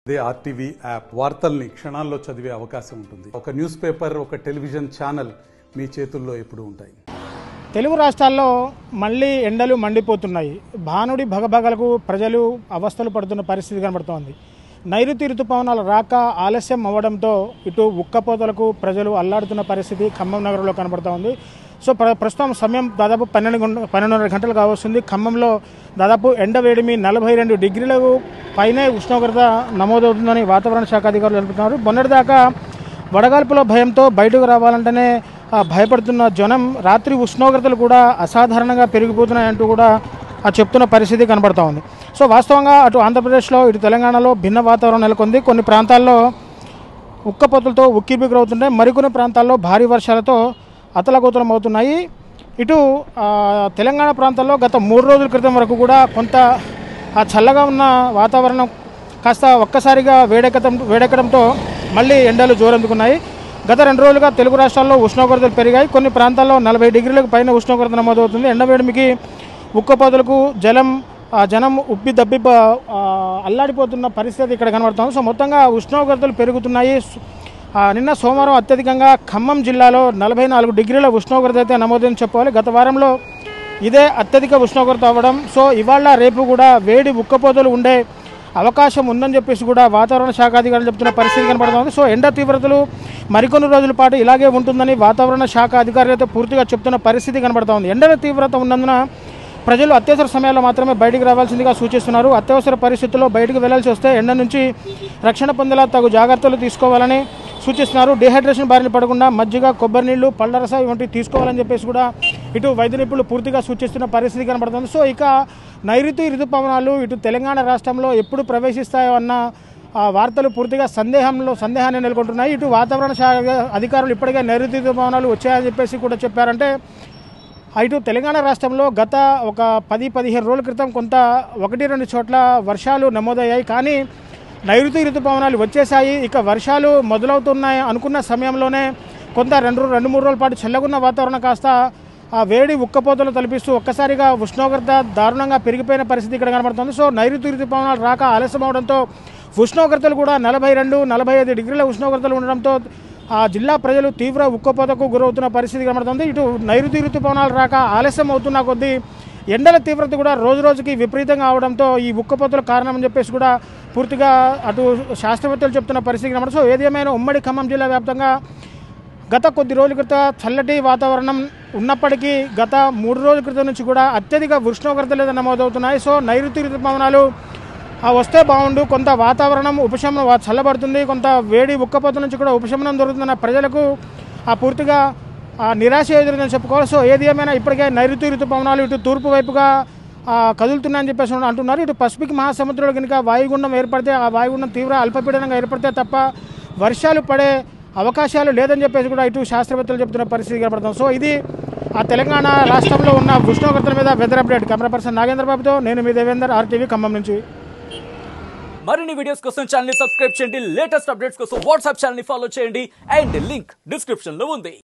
they RTV app వార్తల్ని క్షణాల్లో చదివే అవకాశం ఉంటుంది ఒక న్యూస్ పేపర్ ఒక టెలివిజన్ ఛానల్ మీ చేతుల్లో ఎప్పుడూ ఉంటాయి తెలుగు రాష్ట్రాల్లో మళ్ళీ ఎండలు మండిపోతున్నాయి భానుడి భగభగలకు ప్రజలు అవస్థలు పడుతున్న పరిస్థితి కనబడుతోంది నైరుతి ఋతుపవనాల రాక ఆలస్యం అవ్వడంతో ఇటు ఉక్కపోతలకు ప్రజలు అల్లాడుతున్న పరిస్థితి ఖమ్మం నగరంలో కనబడుతోంది సో ప్ర ప్రస్తుతం సమయం దాదాపు పన్నెండు గంట పన్నెండున్నర గంటలు కావస్తుంది ఖమ్మంలో దాదాపు ఎండ వేడిమి నలభై రెండు డిగ్రీలకు పైనే ఉష్ణోగ్రత నమోదవుతుందని వాతావరణ శాఖ అధికారులు తెలుపుతున్నారు మొన్నటిదాకా వడగాల్పుల భయంతో బయటకు రావాలంటేనే ఆ, భయపడుతున్న జనం రాత్రి ఉష్ణోగ్రతలు కూడా అసాధారణంగా పెరిగిపోతున్నాయంటూ కూడా ఆ చెప్తున్న పరిస్థితి కనబడతా ఉంది సో వాస్తవంగా అటు ఆంధ్రప్రదేశ్లో ఇటు తెలంగాణలో భిన్న వాతావరణం నెలకొంది కొన్ని ప్రాంతాల్లో ఉక్కపోతలతో ఉక్కిబిగురవుతుంటాయి మరికొన్ని ప్రాంతాల్లో భారీ వర్షాలతో అతలకుతలం అవుతున్నాయి ఇటు ఆ, తెలంగాణ ప్రాంతాల్లో గత మూడు రోజుల క్రితం వరకు కూడా కొంత ఆ చల్లగా ఉన్న వాతావరణం కాస్త ఒక్కసారిగా వేడెక్కడం వేడెక్కడంతో మళ్ళీ ఎండలు జోరందుకున్నాయి గత రెండు రోజులుగా తెలుగు రాష్ట్రాల్లో ఉష్ణోగ్రతలు పెరిగాయి కొన్ని ప్రాంతాల్లో నలభై డిగ్రీలకు పైన ఉష్ణోగ్రత నమోదవుతుంది ఎండవేడిమికి ఉక్కపోతలకు జలం ఆ జనం ఉబ్బి దబ్బి ప- ఆ, అల్లాడిపోతున్న పరిస్థితి ఇక్కడ కనబడుతుంది సో మొత్తంగా ఉష్ణోగ్రతలు పెరుగుతున్నాయి సు- ఆ, నిన్న సోమవారం అత్యధికంగా ఖమ్మం జిల్లాలో నలభై నాలుగు డిగ్రీల ఉష్ణోగ్రత అయితే నమోదని చెప్పాలి గత వారంలో ఇదే అత్యధిక ఉష్ణోగ్రత అవ్వడం సో ఇవాళ రేపు కూడా వేడి ఉక్కపోతలు ఉండే అవకాశం ఉందని చెప్పేసి కూడా వాతావరణ శాఖ అధికారులు చెప్తున్న పరిస్థితి కనబడుతోంది సో ఎండ తీవ్రతలు మరికొన్ని రోజుల పాటు ఇలాగే ఉంటుందని వాతావరణ శాఖ అధికారులు అయితే పూర్తిగా చెప్తున్న పరిస్థితి కనబడుతోంది ఎండల తీవ్రత ఉన్నందున ప్రజలు అత్యవసర సమయాల్లో మాత్రమే బయటికి రావాల్సిందిగా సూచిస్తున్నారు అత్యవసర పరిస్థితుల్లో బయటకు వెళ్లాల్సి వస్తే ఎండ నుంచి రక్షణ పొందేలా తగు జాగ్రత్తలు తీసుకోవాలని సూచిస్తున్నారు డిహైడ్రేషన్ బారిన పడకుండా మజ్జిగ కొబ్బరి నీళ్లు పళ్ళ రసం వంటివి తీసుకోవాలని చెప్పేసి కూడా ఇటు వైద్య నిపుణులు పూర్తిగా సూచిస్తున్న పరిస్థితి కనబడుతుంది సో ఇక నైరుతి ఋతుపవనాలు ఇటు తెలంగాణ రాష్ట్రంలో ఎప్పుడు ప్రవేశిస్తాయో అన్న ఆ వార్తలు పూర్తిగా సందేహంలో సందేహాన్ని నెలకొంటున్నాయి ఇటు వాతావరణ శాఖ అధికారులు ఇప్పటికే నైరుతి ఋతుపవనాలు వచ్చాయని చెప్పేసి కూడా చెప్పారంటే ఇటు తెలంగాణ రాష్ట్రంలో గత ఒక పది పదిహేను రోజుల క్రితం కొంత ఒకటి రెండు చోట్ల వర్షాలు నమోదయ్యాయి కానీ నైరుతి ఋతుపవనాలు వచ్చేసాయి ఇక వర్షాలు మొదలవుతున్నాయి అనుకున్న సమయంలోనే కొంత రెండు రో- రెండు మూడు రోజుల పాటు చల్లగున్న వాతావరణం కాస్త ఆ వేడి ఉక్కపోతలు తలపిస్తూ ఒక్కసారిగా ఉష్ణోగ్రత దారుణంగా పెరిగిపోయిన పరిస్థితి ఇక్కడ కనబడుతుంది సో నైరుతి ఋతుపవనాలు రాక ఆలస్యం అవడంతో ఉష్ణోగ్రతలు కూడా నలభై రెండు నలభై ఐదు డిగ్రీల ఉష్ణోగ్రతలు ఉండడంతో ఆ జిల్లా ప్రజలు తీవ్ర ఉక్కపోతకు గురవుతున్న పరిస్థితి కనబడుతుంది ఇటు నైరుతి ఋతుపవనాలు రాక ఆలస్యం అవుతున్న కొద్దీ ఎండల తీవ్రత కూడా రోజు రోజుకి విపరీతంగా అవడంతో ఈ ఉక్కపోతల కారణం అని చెప్పేసి కూడా పూర్తిగా అటు శాస్త్రవేత్తలు చెప్తున్న పరిస్థితి కనబడుతుంది సో ఏది ఏమైనా ఉమ్మడి ఖమ్మం జిల్లా వ్యాప్తంగా గత కొద్ది రోజుల క్రితం చల్లటి వాతావరణం ఉన్నప్పటికీ గత మూడు రోజుల క్రితం నుంచి కూడా అత్యధిక ఉష్ణోగ్రతలు అయితే నమోదవుతున్నాయి సో నైరుతి ఋతుపవనాలు ఆ వస్తే బాగుండు కొంత వాతావరణం ఉపశమనం వా- చల్లబడుతుంది కొంత వేడి ఉక్కపోత నుంచి కూడా ఉపశమనం దొరుకుతున్న ప్రజలకు ఆ పూర్తిగా ఆ నిరాశ ఎదురుందని చెప్పుకోవాలి సో ఏది ఏమైనా ఇప్పటికే నైరుతి ఋతుపవనాలు ఇటు తూర్పు వైపుగా ఆ, కదులుతున్నాయని చెప్పేసి అంటున్నారు ఇటు పసిఫిక్ మహాసముద్రంలో కనుక వాయుగుండం ఏర్పడితే ఆ వాయుగుండం తీవ్ర అల్పపీడనంగా ఏర్పడితే తప్ప వర్షాలు పడే అవకాశాలు లేదని చెప్పేసి కూడా ఇటు శాస్త్రవేత్తలు చెబుతున్న పరిస్థితి కనబడుతుంది సో ఇది ఆ తెలంగాణ రాష్ట్రంలో ఉన్న ఉష్ణోగ్రతల మీద weather update camera person Nagendra బాబుతో నేను మీ దేవేందర్ ఆర్టీవీ ఖమ్మం నుంచి మరిన్ని వీడియోస్ కోసం ఛానల్ ని సబ్స్క్రైబ్ చేయండి లేటెస్ట్ అప్డేట్స్ కోసం వాట్సాప్ ఛానల్ ని ఫాలో చేయండి అండ్ లింక్ డిస్క్రిప్షన్ లో ఉంది